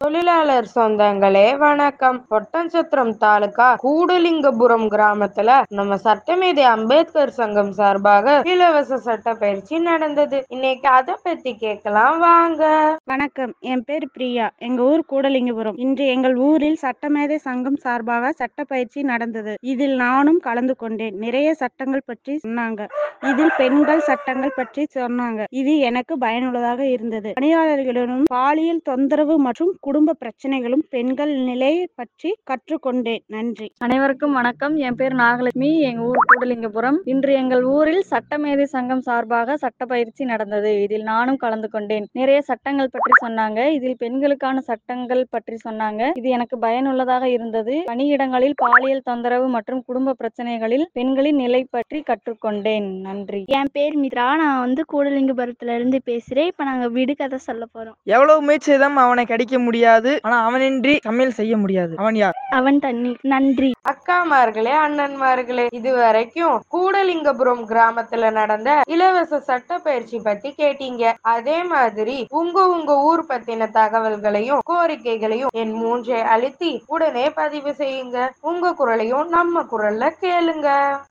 தொழிலாளர் சொந்தங்களே வணக்கம் ஒட்டன்சத்திரம் தாலுகா கூடலிங்கபுரம் கிராமத்துல நம்ம சட்டமேதை அம்பேத்கர் சங்கம் சார்பாக இலவச சட்ட பயிற்சி நடந்தது இன்னைக்கு அதை பத்தி கேட்கலாம் வாங்க வணக்கம் என் பேர் பிரியா எங்க ஊர் கூடலிங்கபுரம் இன்று எங்கள் ஊரில் சட்டமேதை சங்கம் சார்பாக சட்ட பயிற்சி நடந்தது இதில் நானும் கலந்து கொண்டேன் நிறைய சட்டங்கள் பற்றி சொன்னாங்க இதில் பெண்கள் சட்டங்கள் பற்றி சொன்னாங்க இது எனக்கு பயனுள்ளதாக இருந்தது பணியாளர்களிடம் பாலியல் தொந்தரவு மற்றும் குடும்ப பிரச்சனைகளும் பெண்கள் நிலை பற்றி கற்றுக்கொண்டேன் நன்றி அனைவருக்கும் வணக்கம் என் பேர் நாகலட்சுமி எங்க ஊர் கூடலிங்கபுரம் இன்று எங்கள் ஊரில் சட்டமேதை சங்கம் சார்பாக சட்ட பயிற்சி நடந்தது இதில் நானும் கலந்து கொண்டேன் நிறைய சட்டங்கள் பற்றி சொன்னாங்க இதில் பெண்களுக்கான சட்டங்கள் பற்றி சொன்னாங்க இது எனக்கு பயனுள்ளதாக இருந்தது பணியிடங்களில் பாலியல் தொந்தரவு மற்றும் குடும்ப பிரச்சனைகளில் பெண்களின் நிலை பற்றி கற்றுக்கொண்டேன் நன்றி என் பேர் மித்ரா நான் வந்து கூடலிங்கபுரத்துல இருந்து பேசுறேன் இப்ப நாங்க விடுகதை சொல்ல போறோம் எவ்வளவு முயற்சி செய்தும் அவனை கடிக்க முடியாது ஆனா அவனின்றி சமையல் செய்ய முடியாது அவன் யார் அவன் தண்ணி நன்றி அக்காமார்களே அண்ணன்மார்களே இதுவரைக்கும் கூடலிங்கபுரம் கிராமத்துல நடந்த இலவச சட்ட பயிற்சி பத்தி கேட்டீங்க அதே மாதிரி உங்க உங்க ஊர் பத்தின தகவல்களையும் கோரிக்கைகளையும் என் மூன்றை அழுத்தி உடனே பதிவு செய்யுங்க உங்க குரலையும் நம்ம குரல்ல கேளுங்க